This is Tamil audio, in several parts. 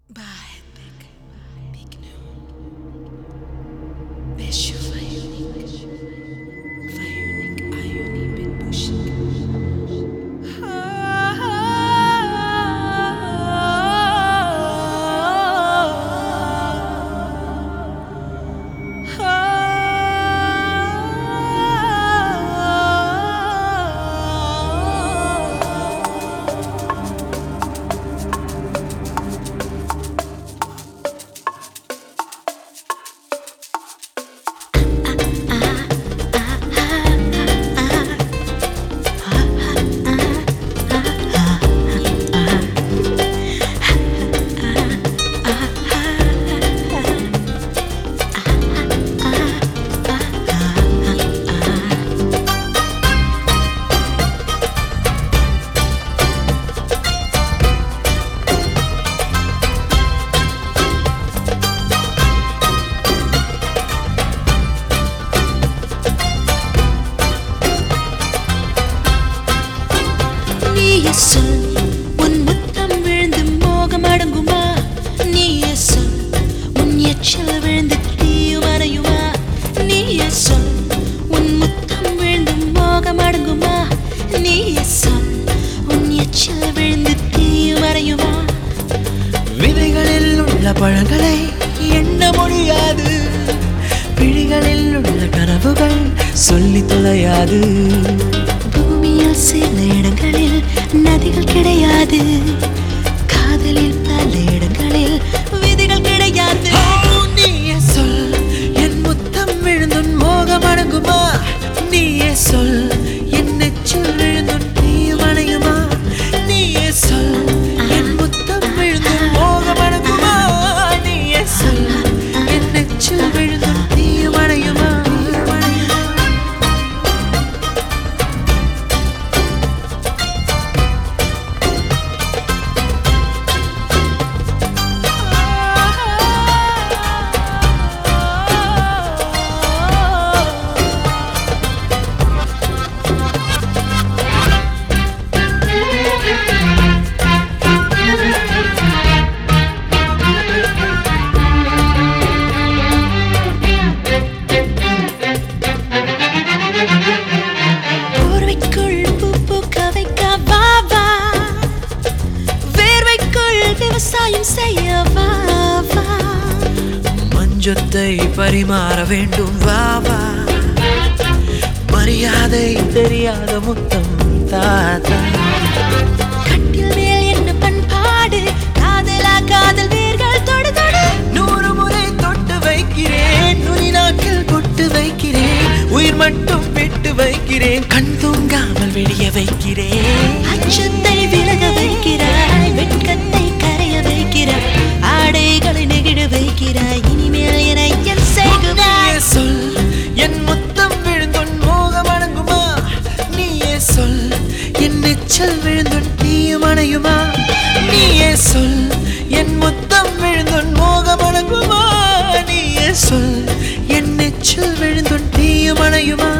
بعدك بجنون بشوف عيونك في عيونك عيوني بتبوشك நீயே சொல் உன் முத்தம் விழுந்து மோகம் அடங்குமா நீயே சொல் உன் எச்சல் விழுந்து தீயும் அறையுமா நீயே சொல் உன் முத்தம் விழுந்து மோகம் அடங்குமா நீயே சொல் உன் எச்சல் விழுந்து தீயும் அறையுமா விதைகளில் உள்ள பழங்களை எண்ண முடியாது பிழிகளில் உள்ள கனவுகள் சொல்லி தொலையாது பூமியில் சில இடங்களில் நதிகள் கிடையாது காதலில் பல இடங்களில் விதிகள் கிடையாது ஓ, நீயே சொல் என் முத்தம் விழுந்துன் மோகம் அடங்குமா நீயே சொல் என் நெச்சில் விழுந்துன் தீயும் அணையுமா நீயே சொல் என் முத்தம் விழுந்துன் மோகம் அடங்குமா நீயே சொல் என் நெச்சில் விழுந்துன் தீயும் அணையுமா போர்வைக்குள் பூ பூக்க வைக்க வா வா வேர்வைக்குள் விவசாயம் செய்ய வா வா மஞ்சத்தை பரிமாற வேண்டும் வா வா மரியாதை தெரியாத முத்தம் தாத்தா கட்டில் மேல் என்ன பண்பாடு காதலா காதல் வேர்கள் தொடு தொடு நூறு முறை தொட்டு வைக்கிறேன் நுனி நாக்கில் கொட்டு வைக்கிறேன் உயிர் மட்டும் விட்டு வைக்கிறேன் கண் தூங்காமல் வெளிய வைக்கிறேன் அச்சத்தை விலக வைக்கிறாய் வெட்கத்தை கரைய வைக்கிறாய் ஆடைகளை நெகிழ வைக்கிறாய் இனிமேல் என என் செய்குவாய் நீயே சொல் என் முத்தம் விழுந்துன் மோகம் அடங்குமா நீயே சொல் என் நெச்சல் விழுந்துன் தீயும் அணையுமா நீயே சொல் என் முத்தம் விழுந்துன் மோகம் அடங்குமா நீயே சொல் என் நெச்சல் விழுந்துன் தீயும் அணையுமா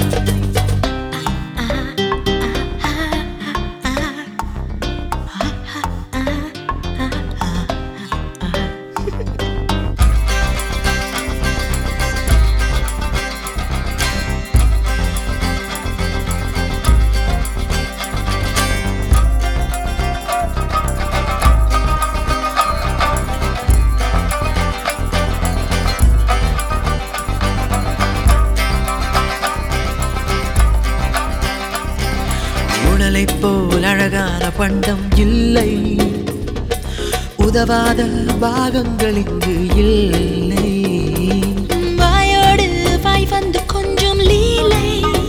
உடலைப் போல் அழகான பண்டம் இல்லை உதவாத பாகங்கள் இங்கு இல்லை வாயோடு வாய் வந்து கொஞ்சம் லீலை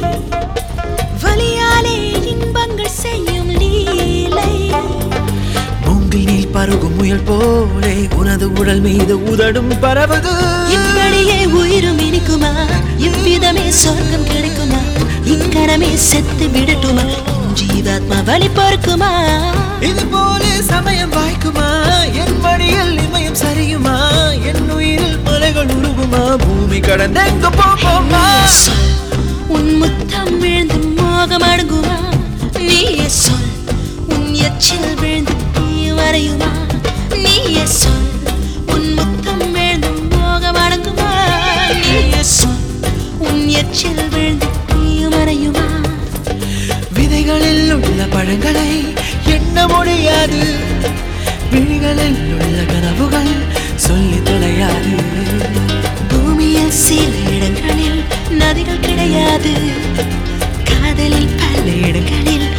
வலியாலே இன்பங்கள் செய்யும் லீலை மூங்கில் நீர் பருகும் முயல் போலே உனது உடல் மீது உதடும் பரவது இப்படியே உயிரும் இனிக்குமா இவ்விதமே சொர்க்கம் கிடைக்குமா இக்கணமே செத்து விடட்டுமா என் ஜீவாத்மா வழி பொறுக்குமா இது போல சமயம் வாய்க்குமா என் வழியில் இமயம் சரியுமா என் உயிரில் மலைகள் உருகுமா பூமி கடந்தெங்கு போமா நீயே சொல் உன் முத்தம் விழுந்து மோகம் அடங்குமா நீயே சொல் உன் எச்சில் விழுந்து நீ வரையுமா நீயே சொல் நெஞ்சில் விழுந்து நீயும் மறையுமா விதைகளில் உள்ள பழங்களை எண்ண முடியாது விழிகளில் உள்ள கனவுகள் சொல்லி தொலையாது பூமியில் சில இடங்களில் நதிகள் கிடையாது காதலில் பல இடங்களில்